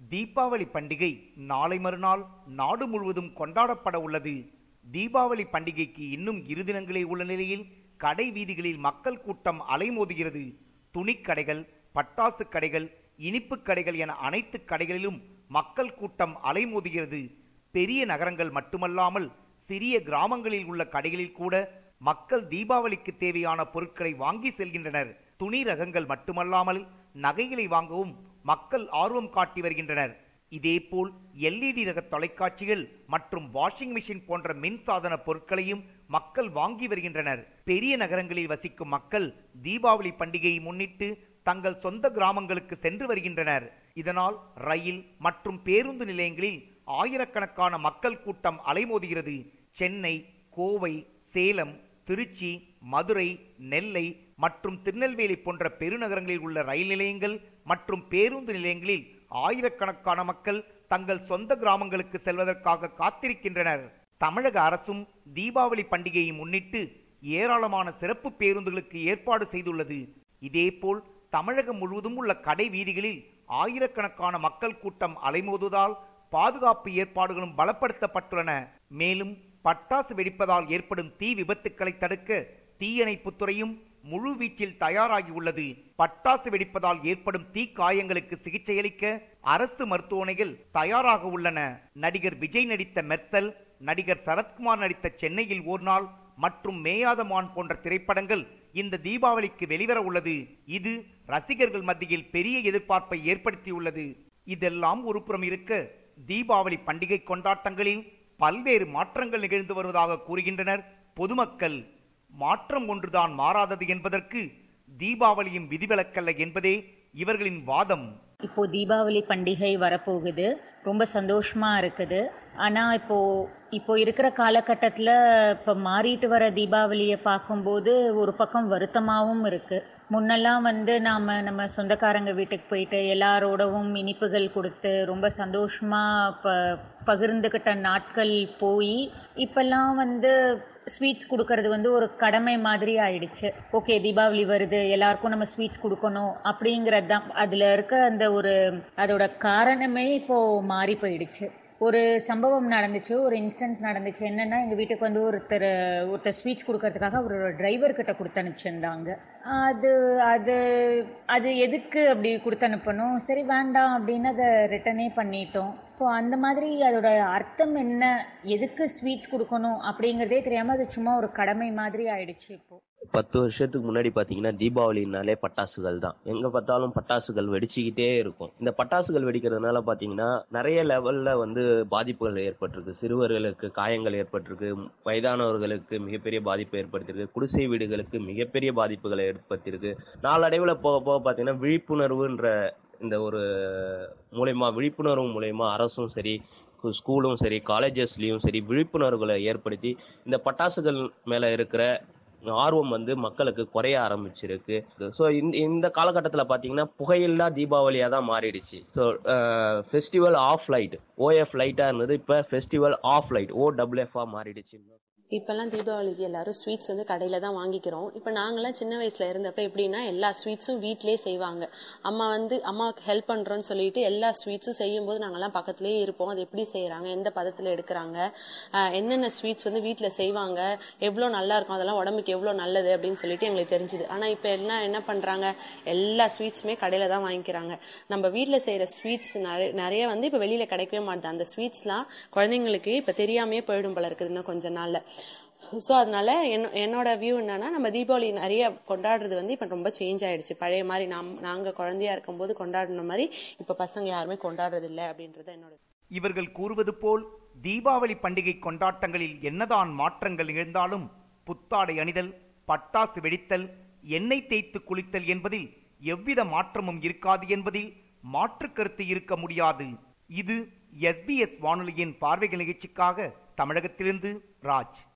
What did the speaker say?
தீபாவளி பண்டிகை நாளை மறுநாள் நாடு முழுவதும் கொண்டாடப்பட உள்ளது தீபாவளி பண்டிகைக்கு இன்னும் இரு தினங்களே உள்ள நிலையில் கடை வீதிகளில் மக்கள் கூட்டம் அலைமோதுகிறது துணிக்கடைகள் பட்டாசு கடைகள் இனிப்பு கடைகள் என அனைத்து கடைகளிலும் மக்கள் கூட்டம் அலைமோதுகிறது பெரிய நகரங்கள் மட்டுமல்லாமல் சிறிய கிராமங்களில் உள்ள கடைகளில் கூட மக்கள் தீபாவளிக்கு தேவையான பொருட்களை வாங்கி செல்கின்றனர் துணி ரகங்கள் மட்டுமல்லாமல் நகைகளை வாங்கவும் மக்கள் ஆர்வம் காட்டி வருகின்றனர் இதேபோல் எல்இடி ரக தொலைக்காட்சிகள் மற்றும் வாஷிங் மிஷின் போன்ற மின்சாதன பொருட்களையும் மக்கள் வாங்கி வருகின்றனர் பெரிய நகரங்களில் வசிக்கும் மக்கள் தீபாவளி பண்டிகையை முன்னிட்டு தங்கள் சொந்த கிராமங்களுக்கு சென்று வருகின்றனர் இதனால் ரயில் மற்றும் பேருந்து நிலையங்களில் ஆயிரக்கணக்கான மக்கள் கூட்டம் அலைமோதுகிறது சென்னை கோவை சேலம் திருச்சி மதுரை நெல்லை மற்றும் திருநெல்வேலி போன்ற பெருநகரங்களில் உள்ள ரயில் நிலையங்கள் மற்றும் பேருந்து நிலையங்களில் ஆயிரக்கணக்கான மக்கள் தங்கள் சொந்த கிராமங்களுக்கு செல்வதற்காக காத்திருக்கின்றனர் தமிழக அரசும் தீபாவளி பண்டிகையை முன்னிட்டு ஏராளமான சிறப்பு பேருந்துகளுக்கு ஏற்பாடு செய்துள்ளது இதேபோல் தமிழகம் முழுவதும் உள்ள கடை வீதிகளில் ஆயிரக்கணக்கான மக்கள் கூட்டம் அலைமோதுவதால் பாதுகாப்பு ஏற்பாடுகளும் பலப்படுத்தப்பட்டுள்ளன மேலும் பட்டாசு வெடிப்பதால் ஏற்படும் தீ விபத்துக்களை தடுக்க தீயணைப்புத்துறையும் முழு வீச்சில் தயாராகி உள்ளது பட்டாசு வெடிப்பதால் ஏற்படும் தீ காயங்களுக்கு சிகிச்சையளிக்க அரசு மருத்துவமனைகள் தயாராக உள்ளன நடிகர் விஜய் நடித்த மெர்சல் நடிகர் சரத்குமார் நடித்த சென்னையில் ஓர் நாள் மற்றும் மேயாதமான் போன்ற திரைப்படங்கள் இந்த தீபாவளிக்கு வெளிவர உள்ளது இது ரசிகர்கள் மத்தியில் பெரிய எதிர்பார்ப்பை ஏற்படுத்தியுள்ளது இதெல்லாம் ஒருபுறம் இருக்க தீபாவளி பண்டிகை கொண்டாட்டங்களில் பல்வேறு மாற்றங்கள் நிகழ்ந்து வருவதாக கூறுகின்றனர் பொதுமக்கள் மாற்றம் ஒன்றுதான் மாறாதது என்பதற்கு தீபாவளியும் விதிவிலக்கல்ல என்பதே இவர்களின் வாதம் இப்போ தீபாவளி பண்டிகை வரப்போகுது ரொம்ப சந்தோஷமா இருக்குது ஆனால் இப்போ இப்போ இருக்கிற காலகட்டத்தில் இப்போ மாறிட்டு வர தீபாவளியை பார்க்கும்போது ஒரு பக்கம் வருத்தமாகவும் இருக்கு முன்னெல்லாம் வந்து நாம் நம்ம சொந்தக்காரங்க வீட்டுக்கு போயிட்டு எல்லாரோடவும் இனிப்புகள் கொடுத்து ரொம்ப சந்தோஷமா ப பகிர்ந்துக்கிட்ட நாட்கள் போய் இப்பெல்லாம் வந்து ஸ்வீட்ஸ் கொடுக்கறது வந்து ஒரு கடமை மாதிரி ஆயிடுச்சு ஓகே தீபாவளி வருது எல்லாருக்கும் நம்ம ஸ்வீட்ஸ் கொடுக்கணும் அப்படிங்கிறது தான் அதில் இருக்க அந்த ஒரு அதோட காரணமே இப்போ மாறி போயிடுச்சு ஒரு சம்பவம் நடந்துச்சு ஒரு இன்ஸ்டன்ஸ் நடந்துச்சு என்னன்னா எங்கள் வீட்டுக்கு வந்து ஒருத்தர் ஒருத்தர் ஸ்வீட்ஸ் கொடுக்கறதுக்காக அவரோட டிரைவர் கிட்ட கொடுத்து அனுப்பிச்சிருந்தாங்க அது அது அது எதுக்கு அப்படி கொடுத்து அனுப்பணும் சரி வேண்டாம் அப்படின்னு அதை ரிட்டனே பண்ணிட்டோம் இப்போ அந்த மாதிரி அதோட அர்த்தம் என்ன எதுக்கு ஸ்வீட்ஸ் கொடுக்கணும் அப்படிங்கிறதே தெரியாமல் அது சும்மா ஒரு கடமை மாதிரி ஆயிடுச்சு இப்போ பத்து வருஷத்துக்கு முன்னாடி பாத்தீங்கன்னா தீபாவளினாலே பட்டாசுகள் தான் எங்க பார்த்தாலும் பட்டாசுகள் வெடிச்சுக்கிட்டே இருக்கும் இந்த பட்டாசுகள் வெடிக்கிறதுனால பாத்தீங்கன்னா நிறைய லெவல்ல வந்து பாதிப்புகள் ஏற்பட்டிருக்கு சிறுவர்களுக்கு காயங்கள் ஏற்பட்டிருக்கு வயதானவர்களுக்கு மிகப்பெரிய பாதிப்பு ஏற்படுத்தியிருக்கு குடிசை வீடுகளுக்கு மிகப்பெரிய பாதிப்புகளை ஏற்படுத்தியிருக்கு நாளடைவுல போக போக பாத்தீங்கன்னா விழிப்புணர்வுன்ற இந்த ஒரு மூலயமா விழிப்புணர்வு மூலயமா அரசும் சரி ஸ்கூலும் சரி காலேஜஸ்லயும் சரி விழிப்புணர்வுகளை ஏற்படுத்தி இந்த பட்டாசுகள் மேல இருக்கிற ஆர்வம் வந்து மக்களுக்கு குறைய ஆரம்பிச்சிருக்கு ஸோ இந்த இந்த காலகட்டத்தில் பார்த்தீங்கன்னா புகையில்லா தீபாவளியாக தான் மாறிடுச்சு so festival of light O F லைட்டாக இருந்தது இப்போ ஃபெஸ்டிவல் ஆஃப் லைட் ஓ டபிள்யூஎஃபாக மாறிடுச்சு இப்போல்லாம் தீபாவளிக்கு எல்லாரும் ஸ்வீட்ஸ் வந்து கடையில் தான் வாங்கிக்கிறோம் இப்போ நாங்களாம் சின்ன வயசில் இருந்தப்ப எப்படின்னா எல்லா ஸ்வீட்ஸும் வீட்டிலே செய்வாங்க அம்மா வந்து அம்மாவுக்கு ஹெல்ப் பண்ணுறோன்னு சொல்லிட்டு எல்லா ஸ்வீட்ஸும் செய்யும்போது நாங்கள்லாம் பக்கத்துலேயே இருப்போம் அது எப்படி செய்கிறாங்க எந்த பதத்தில் எடுக்கிறாங்க என்னென்ன ஸ்வீட்ஸ் வந்து வீட்டில் செய்வாங்க எவ்வளோ நல்லா இருக்கும் அதெல்லாம் உடம்புக்கு எவ்வளோ நல்லது அப்படின்னு சொல்லிட்டு எங்களுக்கு தெரிஞ்சுது ஆனால் இப்போ எல்லாம் என்ன பண்ணுறாங்க எல்லா ஸ்வீட்ஸுமே கடையில் தான் வாங்கிக்கிறாங்க நம்ம வீட்டில் செய்கிற ஸ்வீட்ஸ் நிறைய நிறைய வந்து இப்போ வெளியில் கிடைக்கவே மாட்டுது அந்த ஸ்வீட்ஸ்லாம் குழந்தைங்களுக்கு இப்போ தெரியாமே போயிடும் போல இருக்குது இன்னும் கொஞ்ச நாளில் ஸோ அதனால என்ன என்னோட வியூ என்னன்னா நம்ம தீபாவளி நிறைய கொண்டாடுறது வந்து இப்போ ரொம்ப சேஞ்ச் ஆயிடுச்சு பழைய மாதிரி நாம் நாங்கள் குழந்தையா இருக்கும்போது கொண்டாடின மாதிரி இப்போ பசங்க யாருமே கொண்டாடுறது இல்லை அப்படின்றது என்னோட இவர்கள் கூறுவது போல் தீபாவளி பண்டிகை கொண்டாட்டங்களில் என்னதான் மாற்றங்கள் நிகழ்ந்தாலும் புத்தாடை அணிதல் பட்டாசு வெடித்தல் எண்ணெய் தேய்த்து குளித்தல் என்பதில் எவ்வித மாற்றமும் இருக்காது என்பதில் மாற்று கருத்து இருக்க முடியாது இது எஸ்பிஎஸ் வானொலியின் பார்வைகள் நிகழ்ச்சிக்காக தமிழகத்திலிருந்து ராஜ்